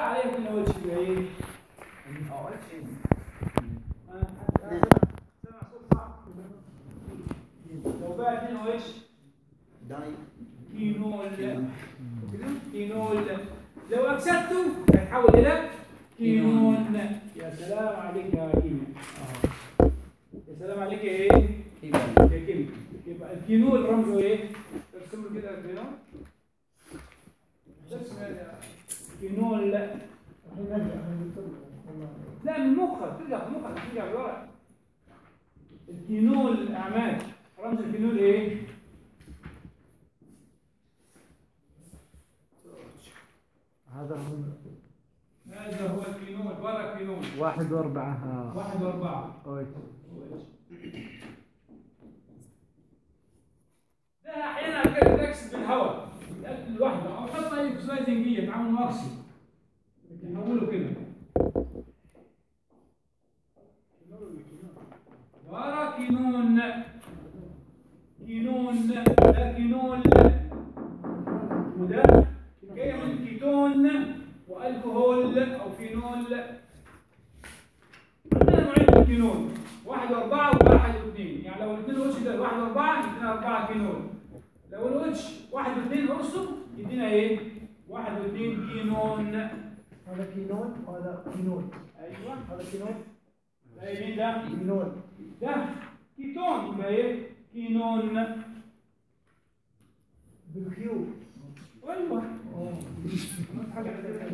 عليها كنا اول شيء ايه أول شيء أنا سامع صوت صعب لو بقى 2 او اتش داي كينول كينول لو اكسبته هيتحول الى كينون يا سلام عليك يا كيمياء يا سلام عليك يا ايه يا كيمياء يبقى الكينول رمزه ايه ارسم له كده الكينول ارسم يا- كينول لا لا من مخك ترجع في مخك ترجع لورا الكينول الاعمال رمز الكينول ايه هذا هو هذا هو الكينول برا كينول واحد وأربعة ها. واحد واربعه أويت. ده احيانا كده تكس بالهواء يتاكل لوحده او حط اي اكسلايز زنجيه تعامل ماكسي تحوله كده ورا كينون كينون ده كينول وده جاي من كيتون والكحول او فينول عندنا نوعين من الكينول واحد واربعه وواحد واثنين يعني لو الاثنين وش ده واحد واربعه يدينا اربعه كينول لو الوتش واحد واثنين ارسم يدينا ايه؟ واحد واثنين كينون هذا كينون وهذا كينون ايوه هذا كينون ده مين ده؟ كينون ده كيتون يبقى ايه؟ كينون بالكيو ايوه حاجه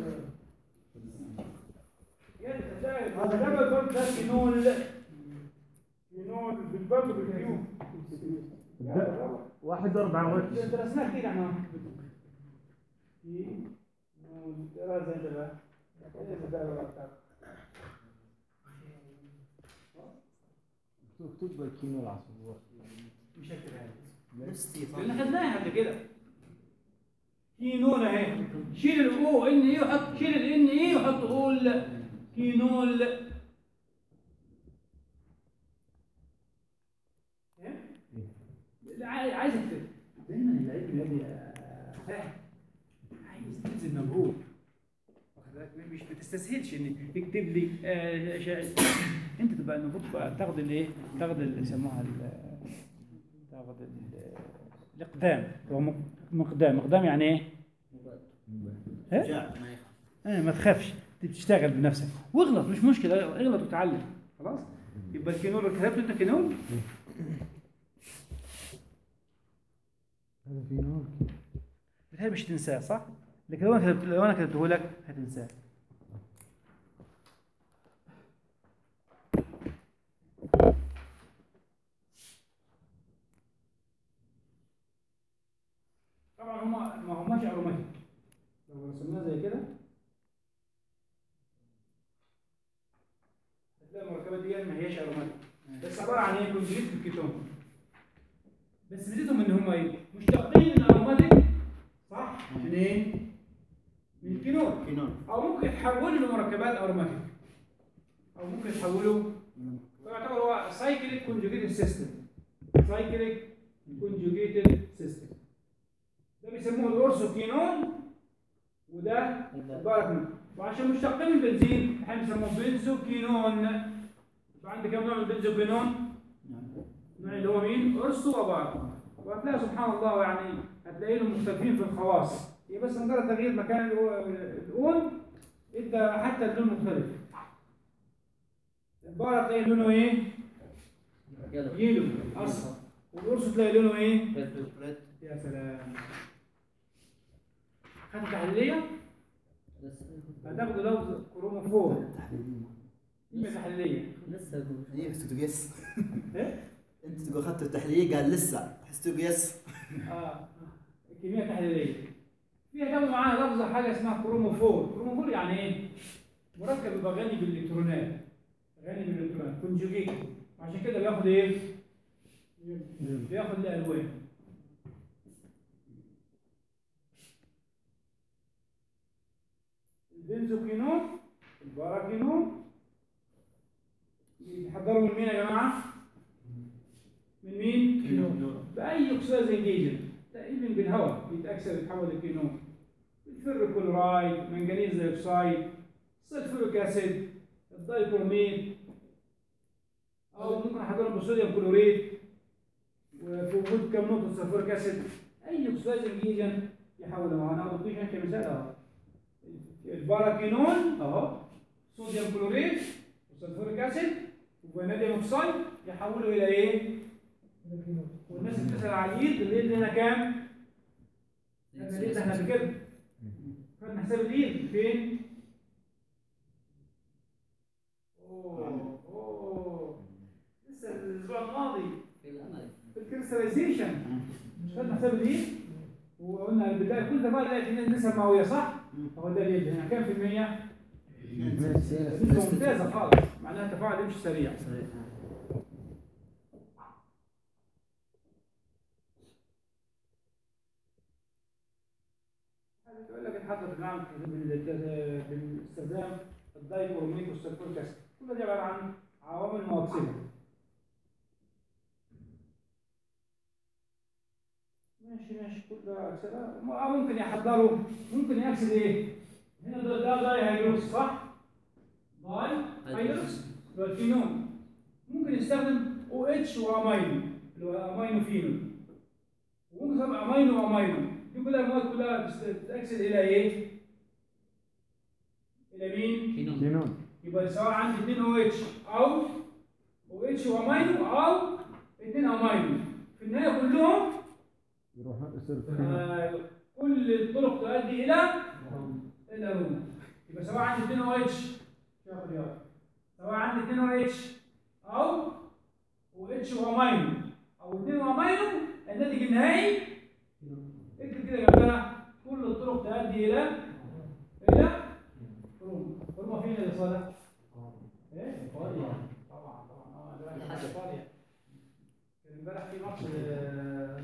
هذا ده بالضبط ده كينول كينول بالضبط بالكيو واحد وأربعة انت ويت. درسناه كتير احنا كينول دراسه انت بقى ايه ده بقى اكتب الكينو العصفور مش هكتب هذا نفسي لان خدناها قبل كده كينول اهي شيل الاو ان اي وحط شيل الان اي وحط قول كينول إيه؟ لا، عاي- عايزك ت- دايما العلم يا ابني آه، فاهم عايز تبذل مجهود واخد بالك؟ مش بتستسهلش ان تكتب لي آه، شا- انت تبقى المفروض تبقى تاخد الايه؟ تاخد اللي يسموها ال- تاخد ال- الاقدام هو مق- مقدام مقدام يعني ايه؟ إيه؟ شجاع ما يخاف ايه ما تخافش تشتغل بنفسك واغلط مش مشكله اغلط وتعلم خلاص يبقى الكينول كتبت انت كينول هذا في نور بتهيألي مش هتنساه صح؟ لكن لو انا كتبت لو انا كتبته لك هتنساه طبعا هما ما هماش اروماتيك لو رسمناها زي كده هتلاقي المركبات دي ما هياش اروماتيك بس عباره عن ايه كونجيت الكيتون بس ميزتهم ان هم ايه مشتقين من اروماتيك صح من ايه من كينول كينون او ممكن يتحولوا لمركبات اروماتيك او ممكن يتحولوا فيعتبر هو سايكليك كونجوجيتد سيستم سايكليك كونجوجيتد سيستم ده بيسموه الاورثوكينون وده الباركنون وعشان مشتقين من البنزين احنا بنسموه بنزوكينون يبقى عندي كم نوع من البنزوكينون؟ نوع اللي هو مين؟ ارسطو وباركنون وهتلاقي سبحان الله يعني هتلاقي لهم مختلفين في الخواص هي بس مجرد تغيير مكان الأو- الاون ادى حتى اللون مختلف البارة تلاقي لونه ايه؟ يلو اصفر والقرص تلاقي لونه ايه؟ ريد يا سلام خدت تحليلية؟ هتاخدوا لفظ كروموفور كلمة تحليلية لسه ايه بس تقول يس ايه؟ انت تقول اخذت التحليليه قال لسه حس تقول يس اه الكيمياء التحليلية فيها تاخدوا معاها لفظة حاجة اسمها كروموفور كروموفور يعني ايه؟ مركب يبقى غني بالالكترونات غني بالالكترونات كونجوجيت عشان كده بياخد ايه؟ بياخد الالوان البنزوكينون الباراكينون بيحضروا من مين يا جماعه؟ من مين؟ كينون. بأي أكسيد انجيجن تقريبا بالهواء بيتأكسد يتحول لكينون الفيروكلورايد منجنيز دايوكسيد السلفوريك اسيد الدايكروميت او ممكن احضرهم بصوديوم كلوريد وفي وجود كم نقطه سلفوريك اسيد اي اوكسيدايزنج ايجنت يحول معانا انا بديش انت مثال اهو الباراكينون اهو صوديوم كلوريد وسلفوريك اسيد وفانيديوم اوكسيد يحولوا الى ايه؟ هذا كينول والناس اللي بتسال على اليد الليد هنا كام؟ خدنا اليد احنا قبل كده خدنا حساب اليد فين؟ اوه اوه لسه الاسبوع الماضي في الأمل في الكريستاليزيشن مش خدنا حساب اليد وقلنا البدايه كل ده بقى لقيت نسب مئويه صح؟ هو ده اليد هنا كام في المية؟ نسبة ممتازة خالص معناها التفاعل يمشي سريع هذا تقول لك نحضر نعمل بال- باستخدام الدايكروميت والسلفوريك اسيد كل دي عباره عن عوامل مواكسيه ماشي ماشي كل ده أكسدة. م- أو ممكن يحضروا ممكن يكسد ايه؟ هنا ده ده داي هيدروكس صح؟ داي هيدروكس اللي هو الفينول ممكن يستخدم او اتش وامينو اللي هو امينو فينول وممكن يستخدم امينو وامينو دي كلها المواد كلها بتست- بتأكسد الى ايه؟ الى مين؟ كينون كينون يبقى سواء عندي 2 او اتش او او اتش وامينو او 2 امينو في النهايه كلهم يروح يصير كينون آه، كل الطرق تؤدي الى الى روما يبقى سواء عندي 2 او اتش شوف رياض سواء عندي 2 او اتش او او اتش وامينو او 2 وامينو الناتج النهائي اكتب كده جنبها كل الطرق تؤدي الى الى روما روما فين يا صالح؟ ايه؟ ايطاليا طبعا طبعا اه ده كان في ايطاليا كان امبارح في ماتش آه،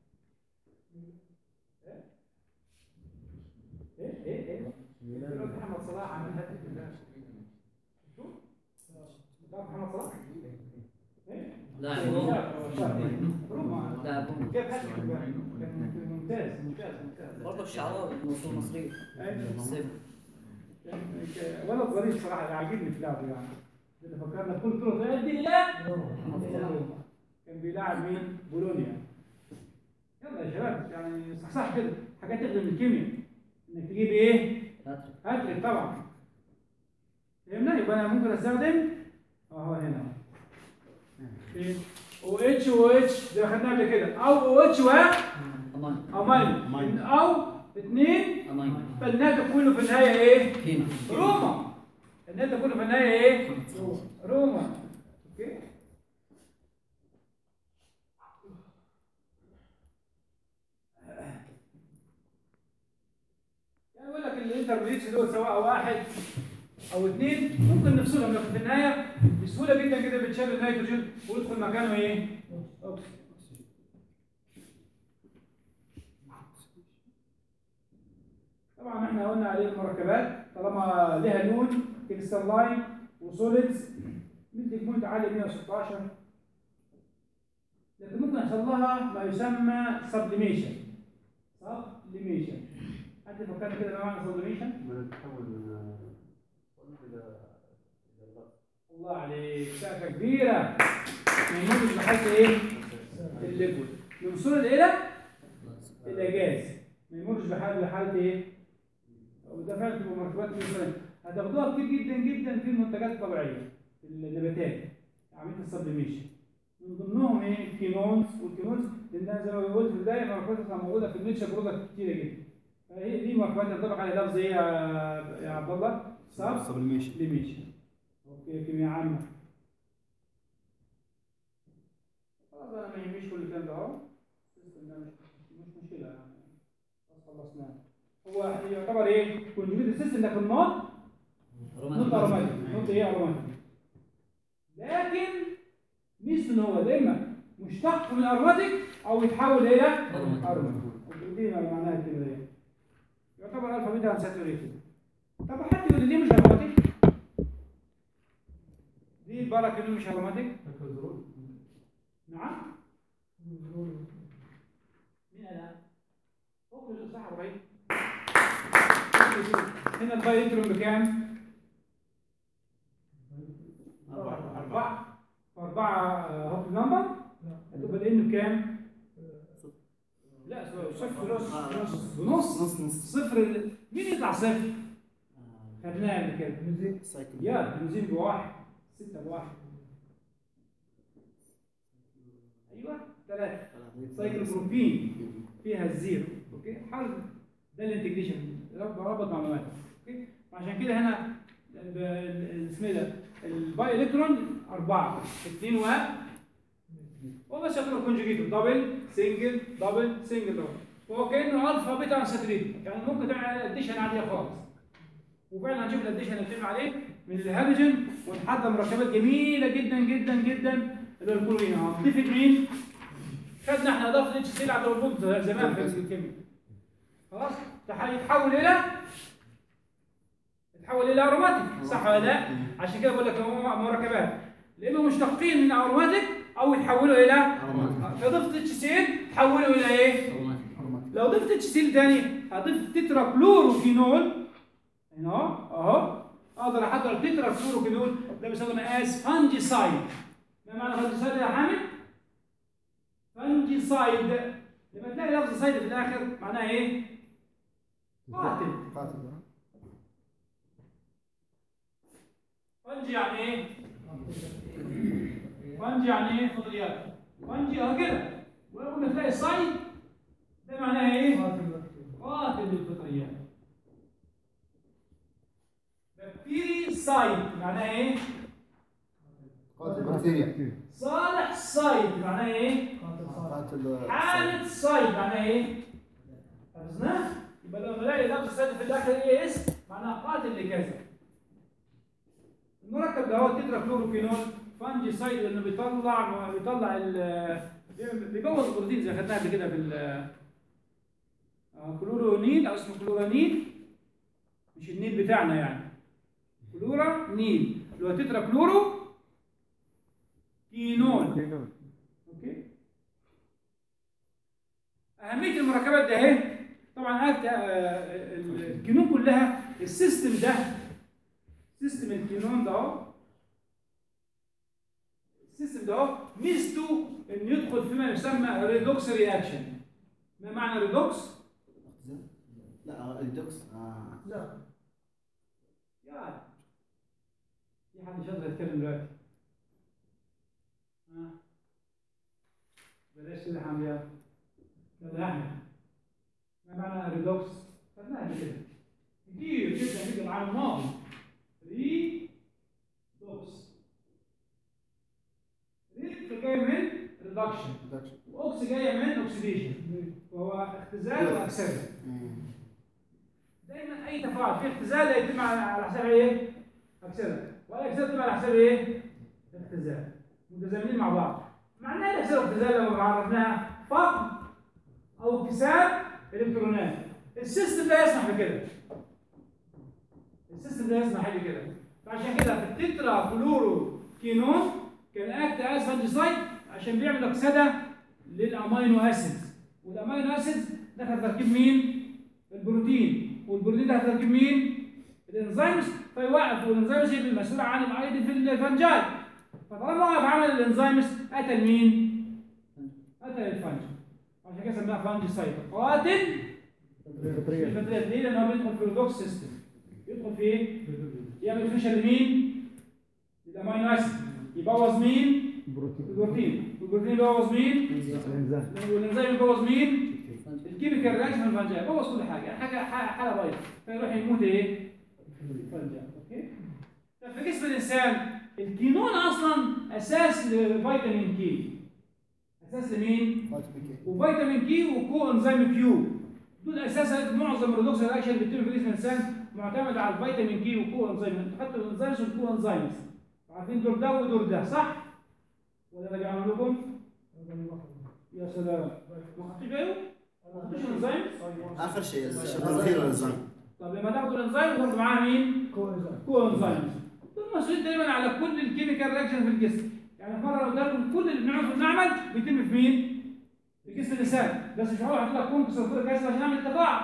ايه ايه ايه دلوقتي محمد صلاح عامل هاتريك امبارح شو؟ تعرف محمد صلاح؟ ايه؟ لاعب روما روما لاعب روما جاب هاتريك امبارح كان ممتاز ممتاز ممتاز برضه الشعراوي من اصول مصريه أيوة. السيف يعني ك- ولد ظريف صراحه عاجبني في لعبه يعني اللي فكرنا كل طرق تؤدي الى إلى روما. كان بيلاعب مين؟ بولونيا يلا يا شباب يعني صح صح كده حاجات تخدم الكيمياء انك تجيب ايه؟ هاتريك هاتريك طبعا فهمنا يبقى انا ممكن استخدم اهو هنا ايه او اتش او اتش زي ما خدناها قبل كده او او اتش و امان امين أمين. او اثنين امان فالناتج كله في النهايه ايه؟ كينون روما الناتج كله في النهايه ايه؟ روما اوكي يعني بقول لك الانترميديتس دول سواء واحد او اثنين ممكن نفصلهم لكن في النهايه بسهوله جدا كده بتشال النيتروجين ويدخل مكانه ايه؟ أكسجين. طبعا احنا قلنا عليه المركبات طالما لها لون كريستالين وسوليدز مدي بوينت عالي 116 لكن ممكن يحصل لها ما يسمى سبليميشن سبليميشن حد فكرنا كده ما معنى سبليميشن؟ بنتحول من صلب إلى إلى اللفظ الله عليك سقفه كبيره يموت بحالة ايه؟ الليكويد من سوليد الى الى جاز ما يمرش بحاله بحاله ايه؟ وده فعلا تبقى مركبات مثلا هتاخدوها كتير جدا جدا في المنتجات الطبيعيه في النباتات عمليه السبليميشن من ضمنهم ايه؟ الكينونز والكينونز لانها زي ما قلت في البدايه مركباتها موجوده في النيتشر برودكت كتيره جدا فهي دي مركبات ينطبق عليها لفظ ايه يا يا عبد الله؟ سب سبليميشن ليميشن اوكي كيمياء عامه خلاص انا ما يهمنيش كل الكلام ده اهو السيستم ده مش مش مشكله يعني خلاص خلصناه هو يعتبر ايه كونجوجيت السيستم لكن نوت نوت اروماتيك نوت ايه اروماتيك لكن ميزته ان هو دايما مشتق من اروماتيك او يتحول الى أروماتيك. اروماتيك دي معناها كده ايه يعتبر الفا بيتا انساتوريتد طب حد يقول لي ليه مش اروماتيك دي البركه اللي مش اروماتيك نعم مين انا؟ فوق صح ابراهيم هنا الباي الكترون بكام؟ أربعة أربعة أربعة هوب نمبر هتبقى لأنه كام؟ لا صفر نص نص ونص نص نص صفر مين يطلع صفر؟ خدناها قبل كده سايكل يا بنزين بواحد ستة بواحد أيوه ثلاثة سايكل بروبين فيها الزيرو اوكي حاول ده الانتجريشن رب- ربط معلومات اوكي عشان كده هنا ال- ال- اسمه إيه ده الباي الكترون أربعة اثنين و هو بس يعتبر كونجوجيتور دبل سنجل دبل سنجل دبل هو كانه الفا بيتا انساتوريت يعني ممكن تعمل اديشن عاديه خالص وفعلا هنشوف الاديشن اللي بتعمل عليه من الهيدروجين ونحضر مركبات جميله جدا جدا جدا اللي هو الكلورين هنضيف مين؟ خدنا احنا اضافه اتش سي على الوجود زمان في الكيمياء خلاص تح- يتحول الى يتحول الى اروماتيك صح ولا لا؟ عشان كده بقول لك هم مركبات يا اما مشتقين من اروماتيك او يتحولوا الى فضفت اتش سي تحولوا الى ايه؟ لو ضفت اتش سي تاني هضيف تترا كلوروفينول هنا اهو اهو اقدر احضر تترا كلوروفينول ده بيستخدم از فانجيسايد ما معنى فانجيسايد يا حامد؟ فانجيسايد لما تلاقي لفظ سايد في الاخر معناها ايه؟ قاتل قاتل فانجي يعني ايه؟ فانجي يعني ايه فضليات؟ فانجي اهو كده ولما تلاقي سايد ده معناها ايه؟ قاتل للفطريات بكتيري سايد معناها ايه؟ قاتل بكتيريا صالح سايد معناها ايه؟ قاتل حالة سايد معناها ايه؟ حفظناه؟ يبقى لما الاقي لفظ سايد في الاخر ايه اسم معناها قاتل لكذا. المركب ده هو التترا كلوروكينول فانجي سايد لانه بيطلع بيطلع ال بيبوظ البروتين زي خدناها قبل كده في ال آه، كلورونيل او اسمه كلورانيل مش النيل بتاعنا يعني كلورا نيل اللي هو تترا كلورو كينول اوكي اهميه المركبات ده اهي طبعا أكت... آه، ال- الكينون كلها السيستم ده سيستم الكينون ده اهو السيستم ده اهو ميزته انه يدخل فيما يسمى ريدوكس رياكشن ما معنى ريدوكس؟ لا الدوكس آه. لا يا في حد شاطر يتكلم دلوقتي ها بلاش كده حميات يلا يا احمد ما معنى ريدوكس؟ خدناها قبل كده كتير جدا جدا العام الماضي ريدوكس ريد جاي من ريدكشن واوكس جايه من اوكسيديشن وهو اختزال واكسده دايما اي تفاعل فيه اختزال يتم على على حساب ايه؟ اكسده والاكسده تتم على حساب ايه؟ اختزال متزامنين مع بعض معناها ايه الاكسده والاختزال لو عرفناها فقد او اكتساب الكترونات السيستم ده يسمح بكده السيستم ده يسمح بكده فعشان كده في التترا فلورو كينون كان اكت از فانجيسايد عشان بيعمل اكسده للامينو اسيدز والامينو اسيدز دخل تركيب مين؟ البروتين والبروتين ده تركيب مين؟ الانزيمز فيوقف والانزيمز هي المسؤوله عن الايض في الفنجان فطالما وقف عمل الانزيمز قتل مين؟ قتل الفنج عشان كده سماها فانجيسايد قاتل الفطريات ليه؟ لان هو بيدخل في الريدوكس سيستم يدخل في ايه؟ يعمل فيشر لمين؟ للامينو اسيد يبوظ مين؟ البروتين والبروتين يبوظ مين؟ والانزيم يبوظ مين؟ الكيميكال رياكشن في الفنجان يبوظ كل حاجه يعني حاجه ح- حاله بايظه فيروح يموت ايه؟ الفنجان اوكي؟ طب في جسم الانسان الكينون اصلا اساس لفيتامين كي اساس لمين؟ وفيتامين كي وكو انزيم كيو دول اساسا معظم الريدوكس رياكشن اللي بتتم في جسم الانسان معتمد على الفيتامين كي وكو انزيم انتوا خدتوا الانزيمز والكو انزيمز عارفين دول ده ودول ده صح؟ ولا راجع لكم؟ يا سلام ما خدتوش بالكم؟ ما خدتوش الانزيم؟ اخر شيء الشغله الاخيره الانزيم طب لما تاخدوا الانزيم تاخدوا معاها مين؟ كويزر كو انزيمز دول مسؤولين دايما على كل الكيميكال رياكشن في الجسم يعني مره لو ادالكم كل اللي بنعمله في المعمل بيتم في مين؟ في جسم الانسان بس مش هقول احط لك كونك سلفوريك اسيد عشان اعمل تفاعل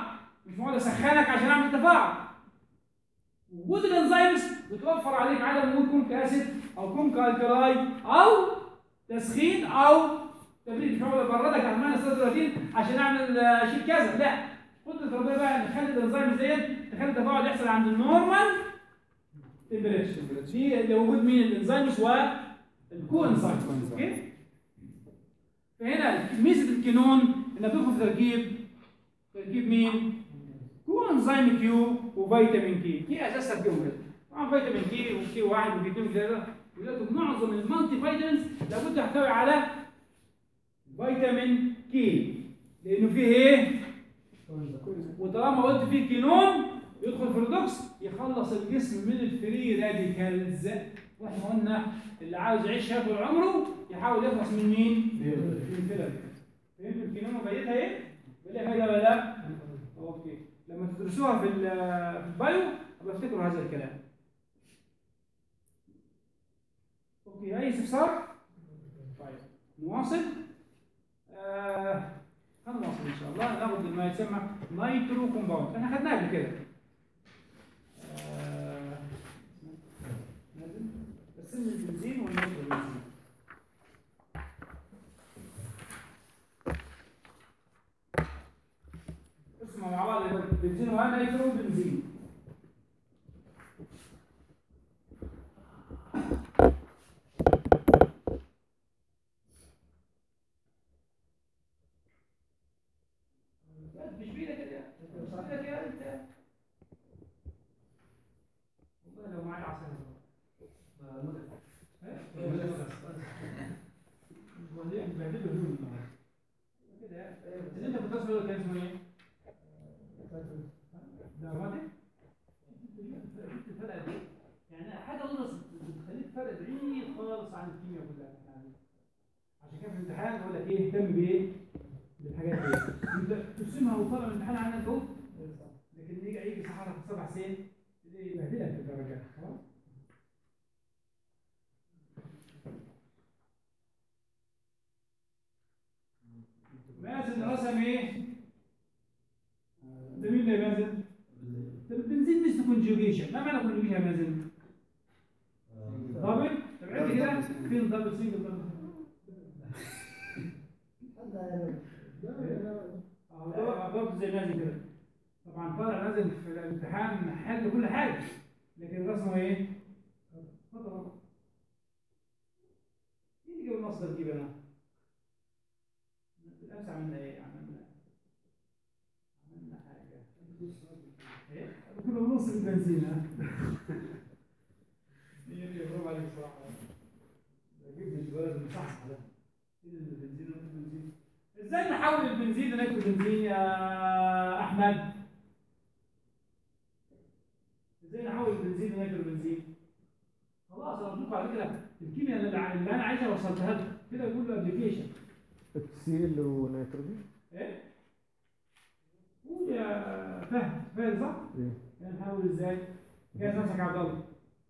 مش معقول اسخنك عشان اعمل تفاعل وجود الانزيمز بتوفر عليك عدم وجود كونك اسيد او كونك الكلاي او تسخين او تبريد مش معقول ابردك على الماينس 33 عشان اعمل آه، شيء كذا لا قدره ربنا بقى ان تخلي الانزيمز ديت تخلي التفاعل يحصل عند النورمال تمبريتشر دي اللي وجود مين الانزيمز والكو انزيمز اوكي فهنا ميزه الكينون انها بتدخل في تركيب تركيب مين؟ كو انزيم كيو وفيتامين كي كي اساس تركيبهم كده طبعا فيتامين كي وكي واحد وكي اثنين وكي ثلاثه ولكن معظم المالتي فيتامينز لابد تحتوي على فيتامين كي لانه فيه ايه؟ وطالما قلت فيه كينون يدخل في الريدوكس يخلص الجسم من الفري راديكالز واحنا قلنا اللي عاوز يعيش طول عمره يحاول يخلص من مين؟ من الفيلر فهمتوا الكينون وفايدتها ايه؟ بلاقي فايده ولا لا؟ اوكي لما تدرسوها في ال- في البايو ابقى افتكروا هذا الكلام اوكي اي استفسار؟ طيب نواصل آه هنواصل ان شاء الله ناخد ما يسمى نايترو كومباوند احنا خدناه قبل كده آه، نازل؟ بس البنزين والنيترو بنزين اسمعوا مع بعض يبقى بنزين ونيترو بنزين مش بيدك يا مش بيدك يا انت والله لو معي عصير وبعدين بهدله هدوم النهارده كده اللي انت كنت تصل كان اسمه ايه؟ ده رمادي؟ شفت الفرق قد ايه؟ يعني حاجه ناقص بتخليك فرق بعيد خالص عن الكيمياء كلها يعني عشان كده في الامتحان بقول لك ايه اهتم بايه؟ بالحاجات دي انت ترسمها وطالع من الامتحان عنك اهو لكن يجي يجي سحرك في سبع سنين يبهدلك في الدرجات خلاص؟ مازن رسم ايه؟ ده مين ده يا مازن؟ ده البنزين مش كونجوجيشن ما معنى كونجوجيشن يا مازن؟ دبل طب عد كده فين دبل سنجل دبل اه ضرب زي مازن كده طبعا طالع نازل في الامتحان حل كل حاجه لكن رسمه ايه؟ خطأ مين اللي جاب النص ده تجيب انا؟ بالامس عملنا ايه؟ عملنا عملنا حاجه ايه؟ كنا بنص البنزين ها؟ يعني برافو عليك بصراحه جبت الولد المصحصح ده ايه البنزين ولا البنزين؟ ازاي نحول البنزين لنيترو بنزين يا احمد؟ ازاي نحول البنزين لنيترو بنزين؟ خلاص انا بشوف على فكره الكيمياء اللي اللي انا عايزها وصلتها لكم كده يقول له ابلكيشن سي ال ونيتروجين ايه؟ قول يا فهد فهد صح؟ ايه يعني نحاول ازاي؟ جهز نفسك يا عبد الله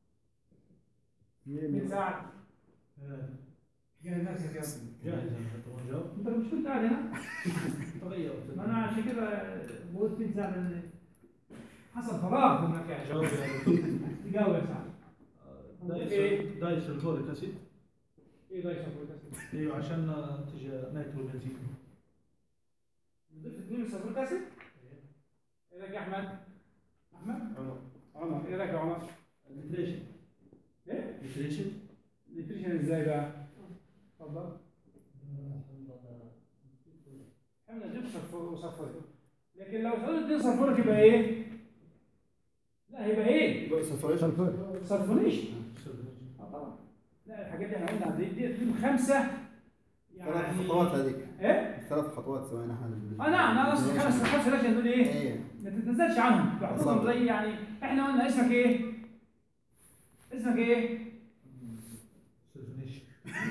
مين ساعد؟ جهز نفسك يا ابني جاهز انا طبعا جاوب انت مش كنت قاعد هنا؟ تغيرت ما انا عشان كده بقول فين ساعد لان حصل فراغ في المكان جاوب يا دكتور. تجاوب يا سعد دايس دايس الفوليك اسيد ايه ده يسافر ايوه عشان تجي نيترو بنزين نضيف اثنين من صفر كاسب ايه رايك يا احمد؟ احمد؟ عمر عمر ايه رايك يا عمر؟ نيتريشن ايه؟ نيتريشن نيوتريشن ازاي بقى؟ اتفضل احنا نجيب صفر وصفر لكن لو سألت اتنين صفر يبقى ايه؟ لا هيبقى ايه؟ سفريشن صرفونيش اه طبعا لا الحاجات دي احنا قلنا دي دي دي خمسه ثلاث يعني خطوات هذيك ايه؟ ثلاث خطوات سوينا احنا اه نعم انا اصلا خمس خمسه لكن دول ايه؟ ايه ما تتنزلش عنهم تحطهم زي يعني احنا قلنا اسمك ايه؟ اسمك ايه؟ سلفونيشن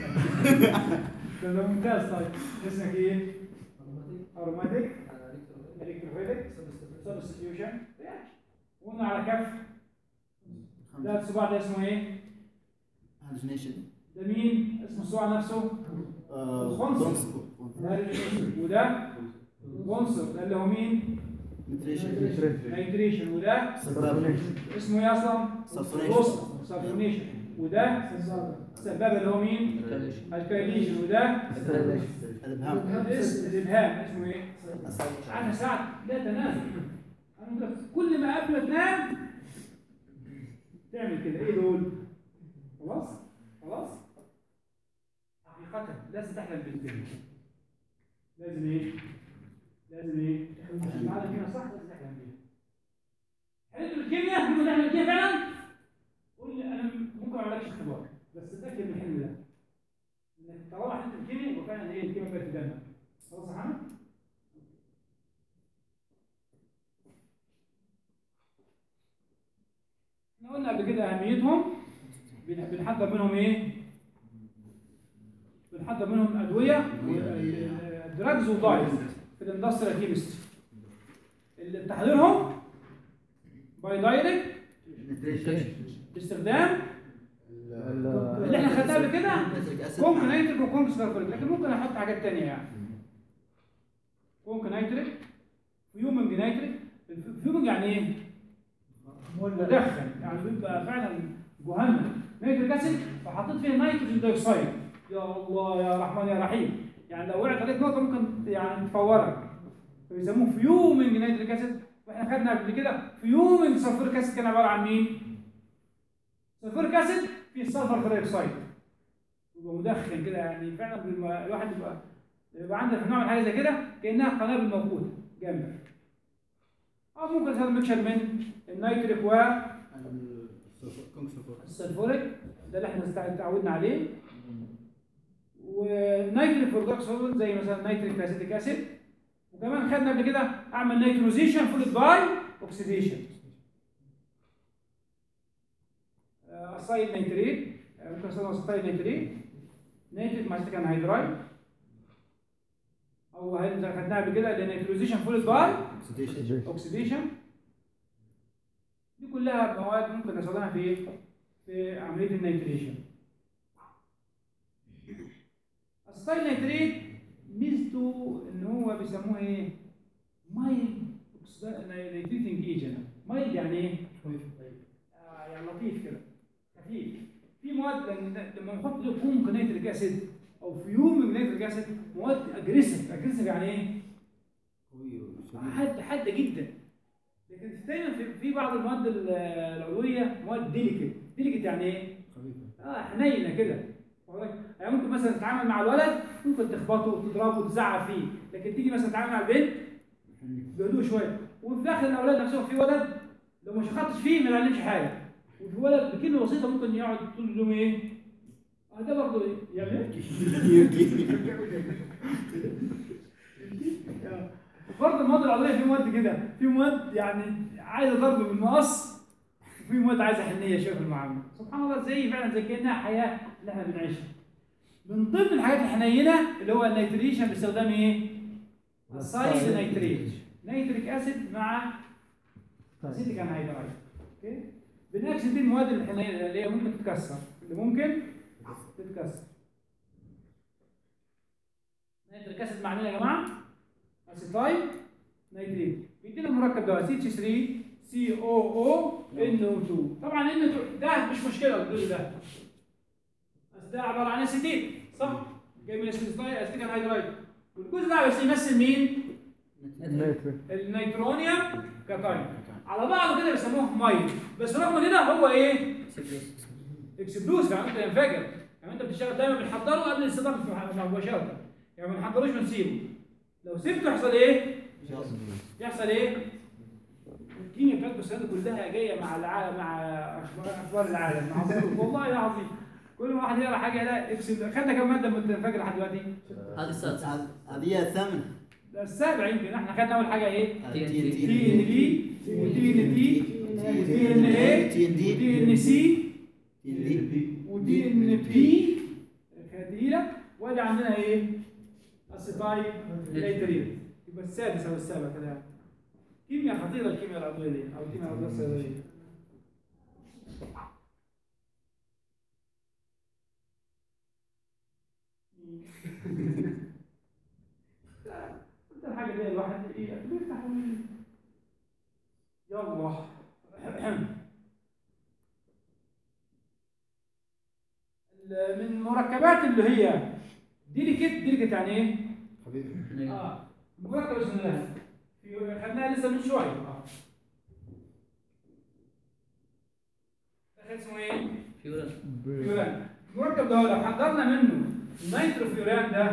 ده ده ممتاز طيب اسمك ايه؟ اروماتيك الكتروفيليك سبستيوشن وقلنا على كف ده الصباع ده اسمه ايه؟ هالجنيشن ده مين؟ اسمه الصباع نفسه ده الجنين. وده عنصر ده اللي هو مين؟ نتريشن نيتريشن وده سبابة اسمه ايه اصلا؟ Sulfonation. سلفونيشن وده سبابه اللي هو مين؟ الكايليشن وده الابهام اسم الابهام اسمه ايه؟ انا ساعة لا تناسل انا بقول لك كل ما قبل ما تنام تعمل كده ايه دول؟ خلاص؟ خلاص؟ حقيقة لازم تحلم بالكلمة لازم ايه؟ لازم ايه؟ عشان تعلم فيها صح لازم تحلم بيها حلمت بالكيمياء ممكن تعمل كده فعلا؟ قول لي انا ممكن ما اعملكش اختبار بس تتاكد من الحلم ده انك طالما حلمت بالكيمياء يبقى فعلا ايه الكيمياء بقت في دمك خلاص يا محمد؟ احنا قلنا قبل كده اهميتهم بن- بنحضر منهم ايه؟ بنحضر منهم ادويه دراجز ودايز في الاندستريال كيمستري اللي تحضيرهم باي دايركت باستخدام اللي احنا خدناه قبل كده كونك نيتريك وكونك سكاربريك لكن ممكن احط حاجات تانية يعني كونك نيتريك فيومنج نيتريك فيومنج يعني ايه؟ مدخن يعني بيبقى فعلا جهنم نيتريك اسيد فحطيت فيه نيتروجين دايوكسيد يا الله يا رحمن يا رحيم يعني لو وقعت عليك نقطه ممكن يعني تفورك فبيسموه فيومنج نيتريك اسيد واحنا خدنا قبل كده فيومنج سلفوريك اسيد كان عباره عن مين؟ سلفوريك اسيد فيه سلفر دايوكسيد يبقى مدخن كده يعني فعلا بيبقى الواحد يبقى يبقى عنده في نوع حاجه زي كده كانها قنابل موجوده جنبك او ممكن تستخدم ميكشر من النيتريك والسلفوريك ده اللي احنا استع- اتعودنا عليه ونيتريك فورجاكسول زي مثلا نيتريك اسيتيك اسيد وكمان خدنا قبل كده اعمل نيتروزيشن فولد باي اوكسيديشن اسايد نيتريت آه، ممكن استخدم اسايد نيتريت نيتريك مع سيتيك انهيدرايد او هي- زي خدناها قبل كده اللي نيتروزيشن فولد باي اوكسيديشن دي كلها مواد ممكن نستخدمها في ايه؟ في عمليه النيتريشن الستايل نيتريت ميزته ان هو بيسموه ايه؟ مايلد نيتريتنج ايجنت مايلد يعني ايه؟ آه يعني لطيف كده خفيف في مواد لما- لما نحط له كونك نيتريك اسيد او فيوم نيتريك اسيد مواد اجريسيف اجريسيف يعني ايه؟ حد حاده جدا لكن دايما في, في بعض المواد ال- العضويه مواد ديليكت ديليكت يعني ايه؟ اه حنينه كده واخد بالك؟ يعني ممكن مثلا تتعامل مع الولد ممكن تخبطه وتضربه وتزعق فيه لكن تيجي مثلا تتعامل مع البنت بهدوء شويه وفي الاخر الاولاد نفسهم في ولد لو ما شخطش فيه ما يعلمش حاجه وفي ولد بكلمه بسيطه ممكن يقعد طول اليوم ايه؟ اه ده برضه ايه؟ يعني ايه؟ برضه المواد العضويه في مواد كده في مواد يعني عايزه ضرب بالمقص وفي مواد عايزه حنيه شويه في المعامله سبحان الله زي فعلا زي كانها حياه اللي احنا بنعيشها من ضمن الحاجات الحنينه اللي هو النيتريشن باستخدام ايه؟ السايد نيتريت نيتريك اسيد مع اسيتيك انهيدرايد اوكي بنأكسد دي المواد الحنينه اللي هي ممكن تتكسر اللي ممكن تتكسر نيتريك اسيد مع مين يا جماعه؟ اسيتايل نيتريت بيدينا المركب ده سي اتش 3 سي او او ان او 2 طبعا ان ده مش مشكله الجزء ده بس ده عباره عن اسيتيت صح؟ جاي من اسيتايل اسيتيك انهيدرايد والجزء ده بس يمثل مين؟ نيتريك النيترونيوم كاتاين على بعضه كده بيسموه ميه بس رغم كده هو ايه؟ اكسبلوز يعني انت ينفجر يعني انت بتشتغل دايما بنحضره قبل الاستخدام مباشره يعني ما بنحضروش بنسيبه لو سيبته يحصل ايه؟ يحصل ايه؟ الكيمياء بتاعت السنه كلها جايه مع العالم مع اخبار اخبار العالم مع الظروف. والله العظيم كل واحد يقرا حاجه لا اكسب خدنا كم ماده متفاجئ لحد دلوقتي؟ هذه السادسة هذه هي الثامنة ده السابع يمكن احنا خدنا اول حاجه ايه؟ تي إن تي تي. تي ان بي وتي ان تي وتي ان اي تي ان دي وتي ان سي تي ان دي ودي ان بي خديله وادي عندنا ايه؟ اسيتايل نيتريت يبقى السادس او السابع كده كيمياء خطيره الكيمياء العضويه دي او الكيمياء العضويه الصيدليه قلت الحاجه دي الواحد ايه بيفتح وي- ال- من المركبات اللي هي ديليكت ديليكت يعني ايه؟ حبيبي اه مركب اسمه ده في خدناها لسه من شويه اه ده اسمه ايه؟ فيوران ب- فيوران المركب ده لو حضرنا منه النيترو فيوران ده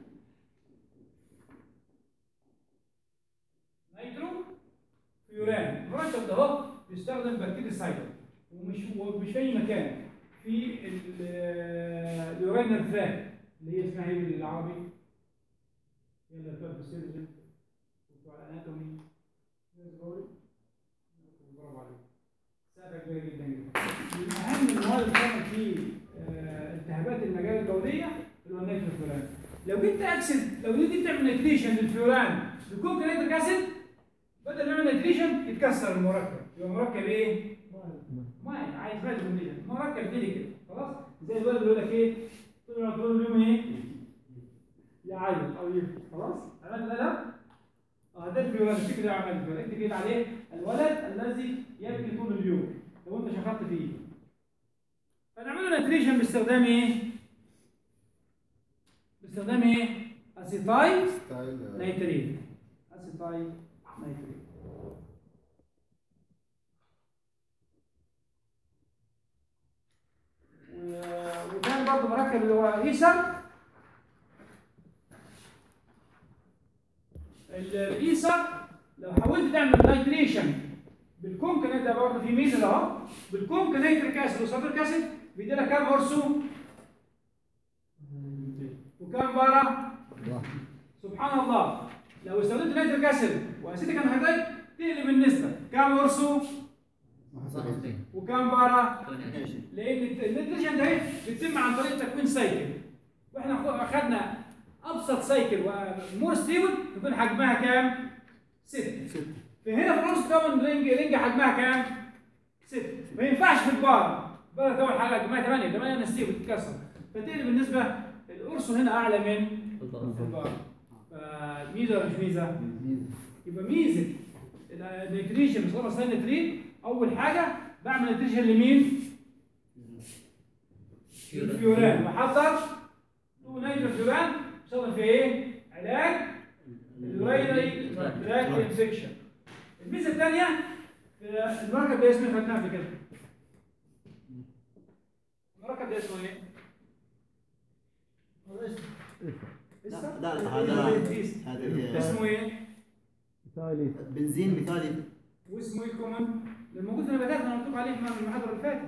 نيترو فيوران المركب ده اهو بيستخدم بكتيريا سايدر ومش ومش في اي مكان في اليورانال تراك اللي هي اسمها ايه بالعربي؟ يلا بتوع السيرجن وبتوع الاناتومي برافو عليك سقفة كبيرة جدا جدا من أهم المواد اللي بتعمل في آه، التهابات المجال الجوية اللي هو النيتروفيوران لو جيت اكسد لو دي بتعمل نيتريشن للفيوران بكون نيتريك اسيد بدل ما يعمل نيتريشن يتكسر المركب يبقى مركب ايه؟ ماي عايز ماي كونديشن مركب ديليكت خلاص زي الولد اللي يقول لك ايه؟ طول طول اليوم ايه؟ يعيط او يبكي خلاص؟ عملت لا لا؟ اه ده الفيوران الفكره اللي عملت الفيوران انت كده عليه الولد الذي يبكي طول اليوم لو انت شخصت فيه فنعمله نتريشن باستخدام ايه؟ باستخدام ايه؟ اسيتايل ستايل نيتريت اسيتايل نيتريت و- وكان برضه مركب اللي هو ايسر الايسر لو حاولت تعمل نيتريشن بالكونكنت ده برضه في ميزه اهو بالكونكنيتريك اسيد وصابريك اسيد بيدي لك كام هرسو وكام بارا سبحان الله لو استخدمت نيتريك اسيد واسيتيك انهيدريت تقلب النسبه كام هرسو وكام بارا لان النيتريشن ده بيتم عن طريق تكوين سايكل واحنا خد- اخذنا ابسط سايكل ومور ستيبل يكون حجمها كام؟ 6 فهنا في النص كون رينج رينج حجمها كام؟ 6 ما ينفعش في البار بار كون حاجه حجمها 8 8 نستيبل تتكسر فتقلب بالنسبه القرص هنا اعلى من البار فميزه ولا مش ميزه؟ يبقى ميزه النيتريشن بصوره مثلا نتريت اول حاجه بعمل نيتريشن لمين؟ الفيوران بحضر تو نيترو فيوران بستخدم في ايه؟ علاج اليورينري تراك انفكشن الميزه الثانيه المركب ده اسمه خدناه قبل كده المركب ده اسمه ايه؟ لا لا هذا إيست. هذا اسمه ايه؟ مثالي بنزين مثالي واسمه ايه كمان؟ اللي موجود في النباتات انا مكتوب عليه في المحاضره اللي فاتت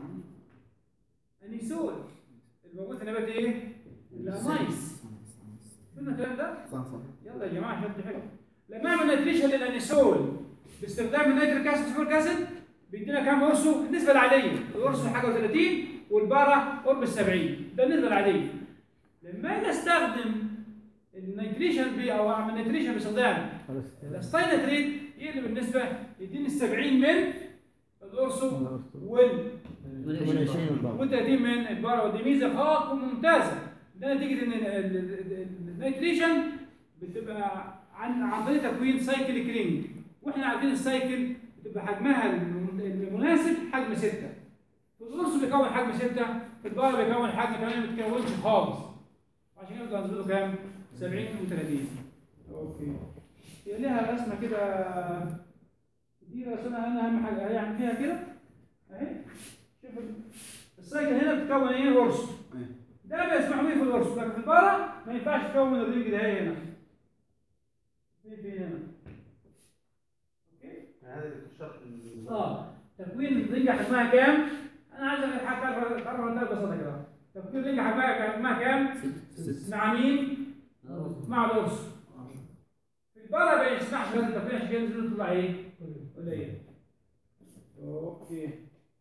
النيسول الموجود في النبات ايه؟ الامايس شفنا الكلام ده؟ صح صح يلا يا جماعه شد حلو لما اعمل نيتريشن للانيسول باستخدام النيتريك اسيد سلفوريك اسيد بيدينا كام اورسو؟ النسبه العاديه الاورسو حاجه و30 والبارا قرب ال 70 ده النسبه العاديه لما اجي استخدم النيتريشن بي او اعمل نيتريشن باستخدام خلاص الستاينتريت يقلب النسبه يديني ال 70 من الاورسو وال و30 من البارا ودي ميزه خاصه وممتازه ده نتيجه ان ال- ال- ال- النيتريشن بتبقى عن عن طريق تكوين سايكل كرينج واحنا عارفين السايكل بتبقى حجمها الم- المناسب حجم 6 في القرص بيكون حجم 6 في البارا بيكون حجم 8 ما بيتكونش خالص عشان كده بتبقى نسبته كام؟ 70 و30 اوكي هي ليها رسمه كده دي رسمها انا اهم حاجه هيعمل فيها كده اهي شوف السايكل هنا بتكون ايه قرص ده بيسمح بيه في القرص لكن في البارة ما ينفعش تكون الرينج ده هنا فين فين هنا اوكي هذا الشرح ال- اه تكوين الرينج حجمها كام انا عايز حتى تعرف تعرف انت ببساطه كده تكوين الرينج حجمها حجمها كام مع مين مع القرص في البارة ما يسمحش لازم تكوين عشان كده لازم تطلع ايه قليل اوكي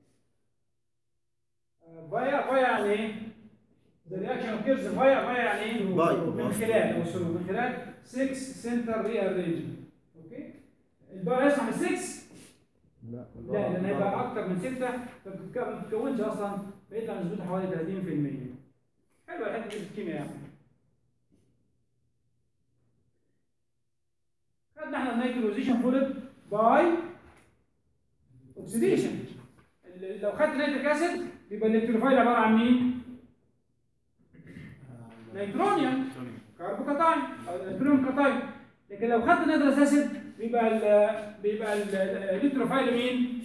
بايع بايع يعني ايه؟ The reaction occurs via via يعني ايه؟ باي. من خلال او سوري من خلال 6 سنتر rearrangement اوكي؟ البايع يسمع من 6 لا لا لان هيبقى اكتر من 6 فما بتتكونش اصلا بيطلع نسبته حوالي 30% حلوه الحته دي في الكيمياء يعني خدنا احنا النيتروزيشن فولد باي اوكسيديشن لو خدت نيتريك اسيد يبقى الالكتروفايل عباره عن مين؟ نيترونيوم كاربوكاتاين او نيترونيوم كاتاين لكن لو خدت نيتروس اسيد بيبقى ال بيبقى ال- الالكتروفايل مين؟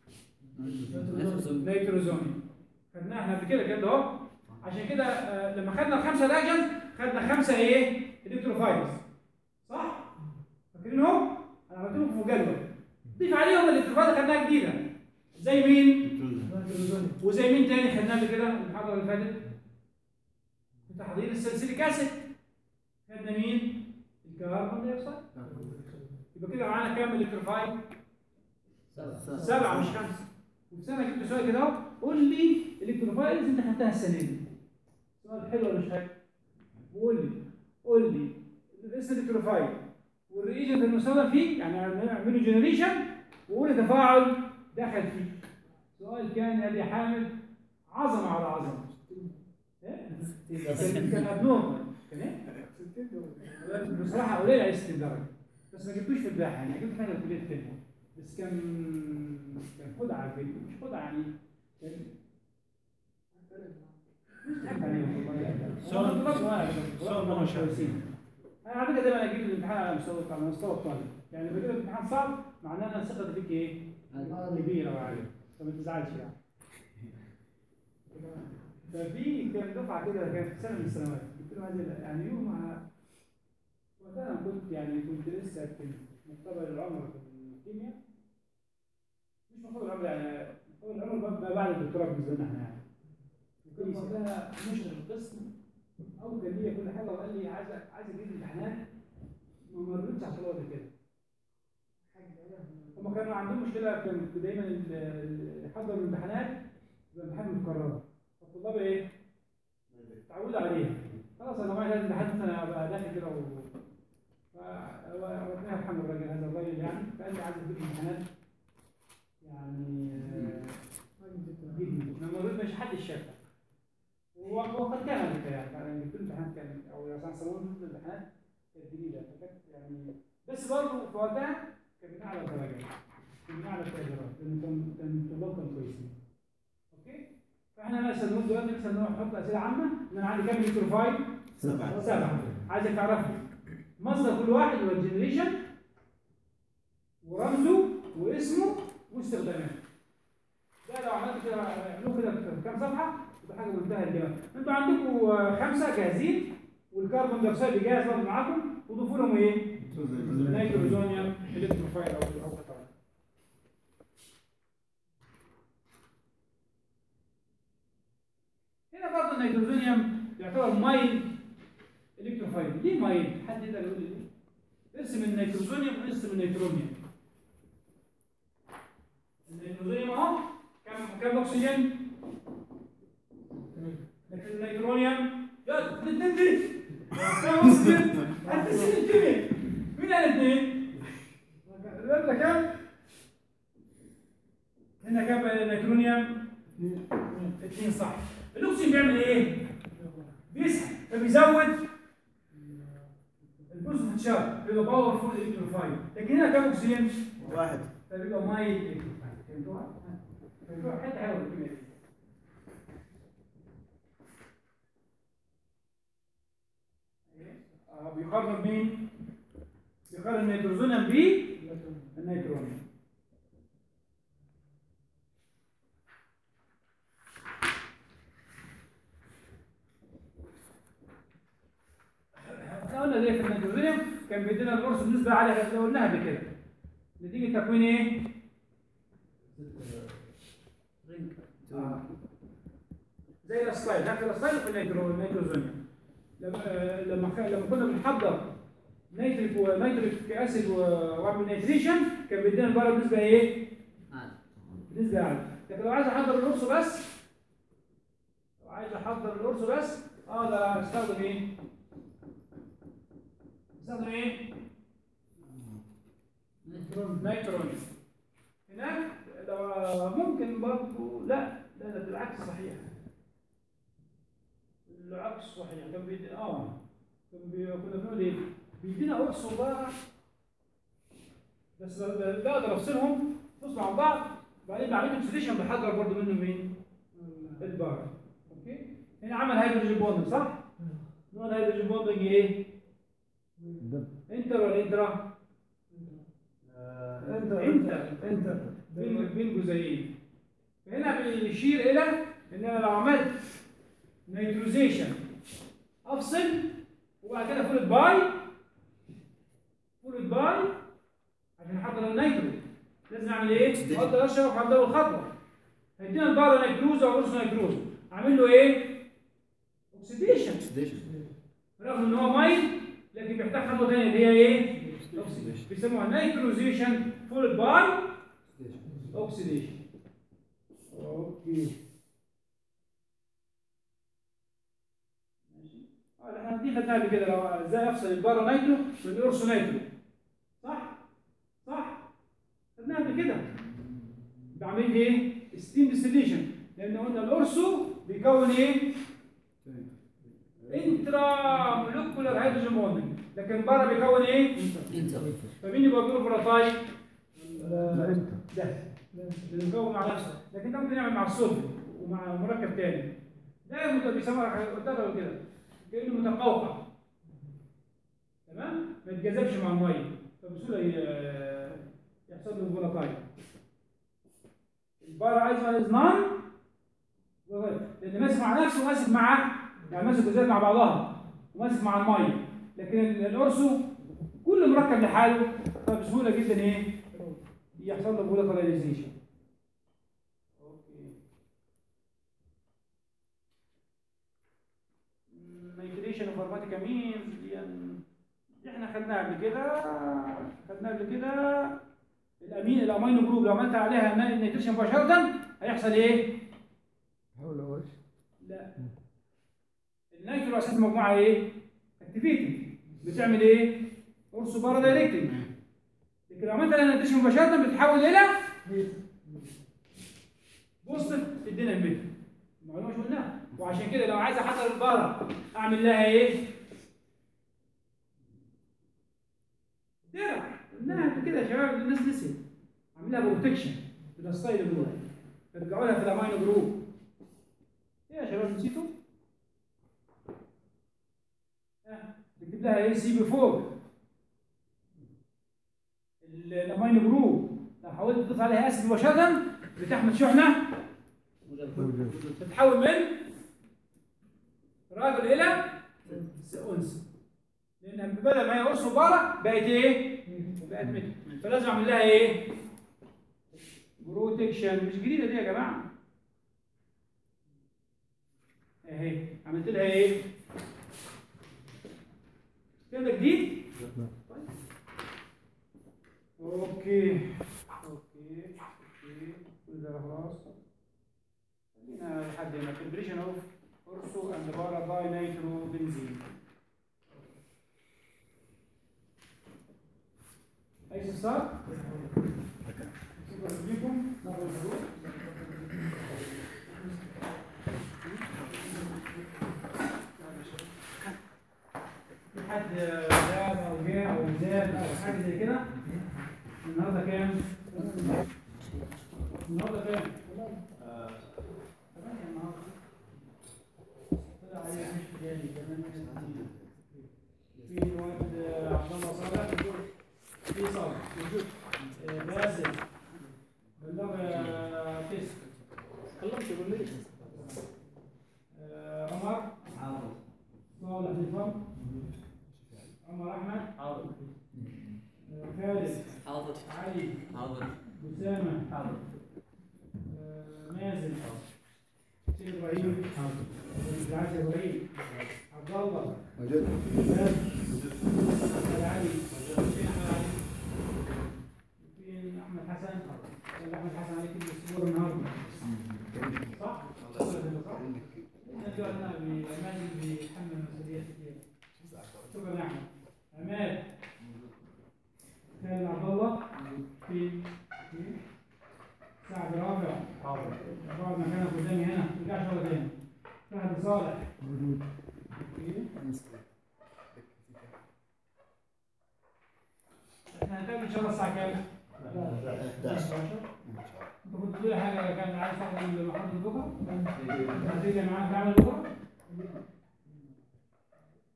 نيتروزوميوم خدناها احنا قبل كده كده اهو عشان كده آه، لما خدنا الخمسه رياجنت خدنا خمسه ايه؟ الكتروفايلز صح؟ فاكرين اهو؟ انا عملت لكم في جدول ضيف عليهم الالكتروفايل خدناها جديده زي مين؟ وزي مين تاني خدناه قبل كده المحاضره اللي فاتت؟ في تحضير السلسليك اسيد خدنا مين؟ الكربون دايوكسيد يبقى كده معانا كام الكتروفايل؟ سبعة سبعه مش خمسه وفي سنه جبت سؤال كده اهو قول لي الالكتروفايلز انت خدتها السنه دي سؤال حلو ولا مش حلو؟ قول لي قول لي اسم الالكتروفايل والريجنت المستخدم فيه يعني اعملوا جنريشن وقول لي تفاعل دخل فيه سؤال كان يا دي حامد عظمه على عظمه ايه؟ كان ابنورمال كان ايه؟ بصراحه قليل على 60 درجه بس ما جبتوش في الباحه يعني جبت حاجه كليه التانية بس كان كان خدعه كده مش خدعه يعني كان ضحك عليهم والله. سؤال- هم طلاب سؤال طلاب ماشي. كويسين. انا على فكره دايما اجيب الامتحان على مستوى على مستوى الطالب يعني لما اجيب الامتحان صعب معناه ان ثقتي فيك ايه؟ كبيره وعاليه فما تزعلش يعني ففي كان دفعه كده كانت في سنه من السنوات قلت له هذه يعني يوم وقتها أنا كنت يعني كنت لسه في مقتبل العمر في الكيمياء مش مقتبل العمر يعني مقتبل العمر ما بعد الدكتوراه بالنسبه لنا احنا يعني وكان وقتها مشرف القسم او كان ليا كل حاجه وقال لي عايز عايز اجيب امتحانات ما مرتش على الطلبه قبل كده هم كانوا عندهم مشكله كان دايما ال- ال- يحضروا الامتحانات يبقى امتحان متكرره فالطلاب ايه؟ اتعودوا عليها خلاص يا جماعه لازم امتحان انا ابقى داخل كده و ف- وربنا يرحم الراجل هذا الراجل يعني فقال لي عايز اديك امتحانات يعني آه، جدا ما مريت مش حد شافها وهو وقد كان ذلك يعني يعني كل امتحان كان او مثلا سنوات كل الامتحانات كانت جديده فكانت يعني بس برضه في وقتها كان من اعلى الدرجات كان من اعلى التقديرات لان كان كان الطلاب كانوا كويسين اوكي فاحنا مثلا نقول دلوقتي مثلا نروح نحط اسئله عامه ان انا عندي كام الكتروفايل؟ سبعة سبعه عايزك تعرفوا مصدر كل واحد هو الجنريشن ورمزه واسمه واستخداماته ده لو عملت كده اعملوه كده في كام صفحه يبقى حاجه منتهى الجمال انتوا عندكم آه، خمسه جاهزين والكربون دايوكسيد جاهز برضه معاكم وضيفوا لهم ايه؟ نيتروزونيوم الكتروفايل او او قطار هنا برضه النيتروزونيوم يعتبر مايل الكتروفايل ليه مايل؟ حد يقدر يقول لي ليه؟ ارسم النيتروزونيوم وارسم النيترونيوم النيتروزونيوم اهو كم كم اكسجين؟ لكن النيترونيوم يا الاثنين دي كم اكسجين؟ انت سنين الكيمياء مين قال اثنين؟ يلا كم؟ هنا كم النيترونيوم؟ اثنين صح الاكسجين بيعمل ايه؟ بيسحب فبيزود البوزيتيف تشارج بيبقى باور فول الكتروفايل لكن هنا كم اكسجين؟ واحد فبيبقى مايل الكتروفايل فهمتوها؟ فهمتوها حته حلوه الكيمياء دي. آه، بيقارن مين؟ بيقارن النيتروزونيوم بالنيترونيوم احنا قلنا ليه في النيتروجينيوم كان بيدينا القرص بنسبه عاليه كانت قلناها قبل كده نتيجه تكوين ايه؟ رينج آه. زي الاسلايد هاخد الاسلايد في النيترو النيتروجينيوم لما آه، لما خ- لما كنا بنحضر نيتريك ونيتريك اسيد و- واعمل نيتريشن كان بيدينا البره بنسبه ايه؟ عادي بنسبه عاليه لكن لو عايز احضر القرص بس لو عايز احضر القرص بس اه ده استخدم ايه؟ استخدم ايه؟ نيترون هناك لو ممكن برضه لا لا لا بالعكس صحيح العكس صحيح كان بيدي اه كان بي... كنا بنقول ايه بيدينا قرص وبار بس ب- ب- بقدر افصلهم فصلوا عن بعض بعدين بعمل اوكسيديشن بحضر برضه منه مين؟ البار اوكي هنا عمل هيدروجين بوند صح؟ نوع الهيدروجين بوندنج ايه؟ دب انتر ولا انترا؟ آه، انت انت انت بين بين جزيئين فهنا بيشير الى ان انا لو عملت نيتروزيشن افصل وبعد كده فولد باي فولد باي عشان احضر النيترو لازم اعمل ايه؟ افضل اشرب على اول خطوه هيدينا البارا نيتروز او اورس نيتروز اعمل له ايه؟ اوكسيديشن رغم ان هو ميه لكن بيحتاج خطوه ثانيه اللي هي ايه؟ Oxidation. بيسموها نيتروزيشن فولد باي اوكسيديشن اوكي ماشي اه احنا دي خدناها قبل كده لو ازاي افصل البارا نيترو من الاورسو نيترو صح صح خدناها قبل كده بعمل ايه ستيم ديستليشن لان قلنا الاورسو بيكون ايه انترا مولكولار هيدروجين بوندنج لكن بره بيكون ايه انت فمين يبقى جروب بروتايب لا انت ده اللي مكون مع نفسه لكن ده ممكن يعمل مع الصلب ومع مركب تاني ده مت- بيسموها قدامه كده كانه متقوقع تمام ما يتجذبش مع الميه فبسهوله ي- يحصل له فولاتايل البارا عايز از نون لان ماسك مع نفسه وماسك مع يعني ماسك جزيئات مع بعضها وماسك مع الميه لكن ال- الاورسو كل مركب لحاله فبسهوله جدا ايه يحصل له فولاتيلايزيشن اوكي مايجريشن اوف ارماتيكا مينز دي دي احنا خدناها قبل كده خدناها قبل كده الامين الامينو جروب لو عملت عليها نيتريشن مباشره هيحصل ايه؟ حول وش لا النيترو اساس مجموعه ايه؟ اكتيفيتي بتعمل ايه؟ اورسو بارا دايركتنج لكن لو عملت عليها نيتريشن مباشره بتتحول الى بوزيتيف تدينا الميتا المعلومه مش قلناها وعشان كده لو عايز احضر البارا اعمل لها ايه؟ درع قلناها قبل كده يا شباب الناس نسيت اعمل لها بروتكشن بالستايل جروب ارجعوا لها في الامينو جروب ايه يا شباب نسيتوا؟ ها نكتب لها ايه سي بي 4 الامينو جروب لو حاولت تضيف عليها اسيد مباشره بتحمل شحنه تتحول من راجل الى انثى لان بدل ما هي قرص مبارة بقت ايه؟ بقت متر فلازم اعمل لها ايه؟ بروتكشن مش جديده دي يا جماعه اهي عملت لها ايه؟ كده جديد؟ طيب. اوكي اوكي اوكي كل ده خلاص خلينا لحد هنا تمبريشن اوف اورسو اند بارا باي نيترو بنزين اي استفسار؟ شكرا لكم ناخذ الحضور في حد زاد او جاء او زاد او حاجه زي كده النهارده كام؟ النهارده كام؟ آه، ثمانية النهارده طلع عليه مش جاني كمان في الواد عبد الله صالح في صالح موجود آه، باسل بلغ آه، تيست خلصت يقول لي آه، عمر صالح الفم عمر احمد حاضر آه، خالد حاضر علي حاضر اسامه حاضر آه، مازن سيد ابراهيم عبد العزيز ابراهيم عبد الله موجود باسل احمد علي فين احمد علي فين احمد حسن ولا احمد حسن علي كل الصور النهارده صح؟ صح؟ نرجع لنا بأمان بيتحمل مسؤوليات كثيرة شكرا يا احمد عماد خالد عبد الله فين؟ فين؟ سعد رابع حاضر اقعد مكانك قدامي هنا ما ترجعش ورا تاني فهد صالح موجود أوكي. احنا هنتقابل ان شاء الله الساعه كام؟ 11 انت كنت تقول حاجه كان عايز تاخد من محاضره بكره؟ هتيجي معاك تعمل بكره؟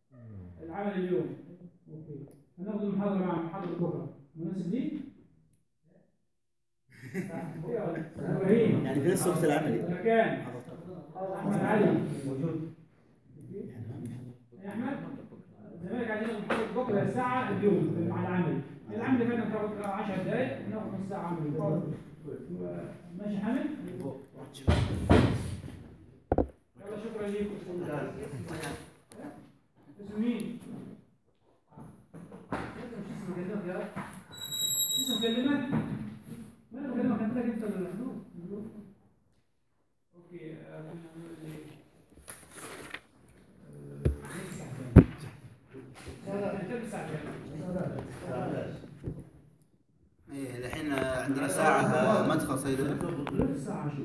العمل اليوم اوكي هناخد المحاضره مع محاضره بكره مناسب ليك؟ ابراهيم يعني في نفس الوقت العملي مكان احمد علي موجود يا احمد زمالك عايزين ناخد محاضره بكره ساعه اليوم مع العمل العمل اللي فات بتاخد 10 دقائق وناخد نص ساعه عمل ماشي حامد يلا شكرا ليكم